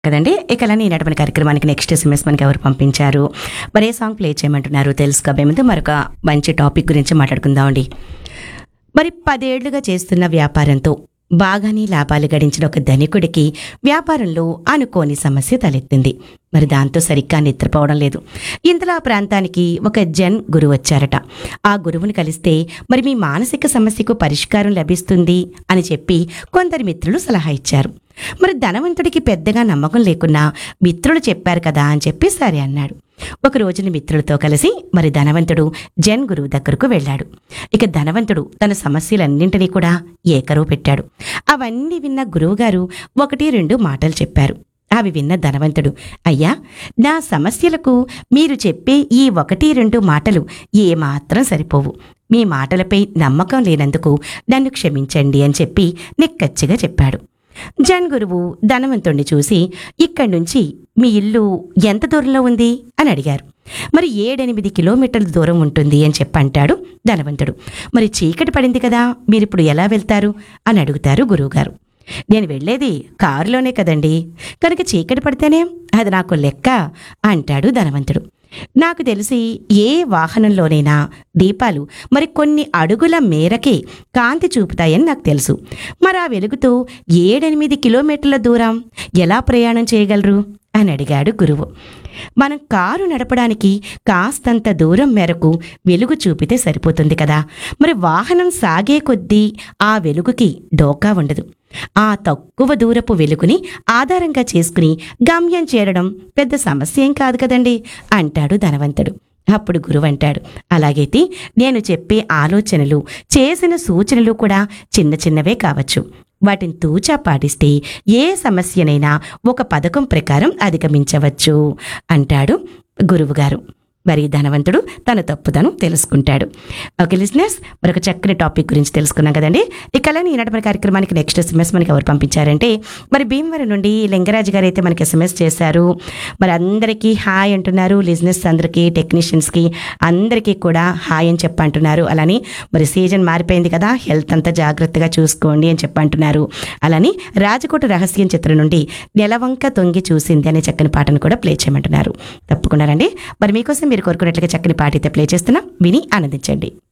కదండి ఇక అలానే ఈనాటి మన కార్యక్రమానికి నెక్స్ట్ ఎస్ఎంఎస్ మనకి ఎవరు పంపించారు మరి ఏ సాంగ్ ప్లే చేయమంటున్నారు తెలుసుకోబోయే ముందు మరొక మంచి టాపిక్ గురించి మాట్లాడుకుందామండి మరి పదేళ్లుగా చేస్తున్న వ్యాపారంతో బాగానే లాభాలు గడించిన ఒక ధనికుడికి వ్యాపారంలో అనుకోని సమస్య తలెత్తింది మరి దాంతో సరిగ్గా నిద్రపోవడం లేదు ఇంతలో ఆ ప్రాంతానికి ఒక జన్ గురువు వచ్చారట ఆ గురువుని కలిస్తే మరి మీ మానసిక సమస్యకు పరిష్కారం లభిస్తుంది అని చెప్పి కొందరు మిత్రులు సలహా ఇచ్చారు మరి ధనవంతుడికి పెద్దగా నమ్మకం లేకున్నా మిత్రులు చెప్పారు కదా అని చెప్పి సరే అన్నాడు ఒక రోజున మిత్రులతో కలిసి మరి ధనవంతుడు జన్ గురువు దగ్గరకు వెళ్ళాడు ఇక ధనవంతుడు తన సమస్యలన్నింటినీ కూడా ఏకరువు పెట్టాడు అవన్నీ విన్న గురువుగారు ఒకటి రెండు మాటలు చెప్పారు అవి విన్న ధనవంతుడు అయ్యా నా సమస్యలకు మీరు చెప్పే ఈ ఒకటి రెండు మాటలు ఏమాత్రం సరిపోవు మీ మాటలపై నమ్మకం లేనందుకు నన్ను క్షమించండి అని చెప్పి నిక్కచ్చిగా చెప్పాడు జన్ గురువు ధనవంతుణ్ణి చూసి ఇక్కడి నుంచి మీ ఇల్లు ఎంత దూరంలో ఉంది అని అడిగారు మరి ఏడెనిమిది కిలోమీటర్ల దూరం ఉంటుంది అని చెప్పంటాడు ధనవంతుడు మరి చీకటి పడింది కదా మీరిప్పుడు ఎలా వెళ్తారు అని అడుగుతారు గురువుగారు నేను వెళ్ళేది కారులోనే కదండి కనుక చీకటి పడితేనే అది నాకు లెక్క అంటాడు ధనవంతుడు నాకు తెలిసి ఏ వాహనంలోనైనా దీపాలు మరి కొన్ని అడుగుల మేరకే కాంతి చూపుతాయని నాకు తెలుసు మరి ఆ వెలుగుతో ఏడెనిమిది కిలోమీటర్ల దూరం ఎలా ప్రయాణం చేయగలరు అని అడిగాడు గురువు మనం కారు నడపడానికి కాస్తంత దూరం మేరకు వెలుగు చూపితే సరిపోతుంది కదా మరి వాహనం సాగే కొద్దీ ఆ వెలుగుకి డోకా ఉండదు ఆ తక్కువ దూరపు వెలుగుని ఆధారంగా చేసుకుని గమ్యం చేరడం పెద్ద సమస్య ఏం కాదు కదండి అంటాడు ధనవంతుడు అప్పుడు గురువు అంటాడు అలాగైతే నేను చెప్పే ఆలోచనలు చేసిన సూచనలు కూడా చిన్న చిన్నవే కావచ్చు వాటిని తూచా పాటిస్తే ఏ సమస్యనైనా ఒక పథకం ప్రకారం అధిగమించవచ్చు అంటాడు గురువుగారు మరి ధనవంతుడు తన తప్పుదను తెలుసుకుంటాడు ఓకే లిజినెస్ మరొక చక్కని టాపిక్ గురించి తెలుసుకున్నాం కదండి ఇక అలానే ఈనాటి మన కార్యక్రమానికి నెక్స్ట్ ఎస్ఎంఎస్ మనకి ఎవరు పంపించారంటే మరి భీమవరం నుండి లింగరాజు గారు అయితే మనకి ఎస్ఎంఎస్ చేశారు మరి అందరికీ హాయ్ అంటున్నారు లిజినెస్ అందరికీ టెక్నీషియన్స్కి అందరికీ కూడా హాయ్ అని చెప్పంటున్నారు అలానే మరి సీజన్ మారిపోయింది కదా హెల్త్ అంతా జాగ్రత్తగా చూసుకోండి అని చెప్పంటున్నారు అలానే రాజకోట రహస్యం చిత్రం నుండి నెలవంక తొంగి చూసింది అనే చక్కని పాటను కూడా ప్లే చేయమంటున్నారు తప్పకుండా రండి మరి మీకోసం మీరు కోరుకున్నట్లుగా చక్కని పాట అయితే ప్లే చేస్తున్నాం విని ఆనందించండి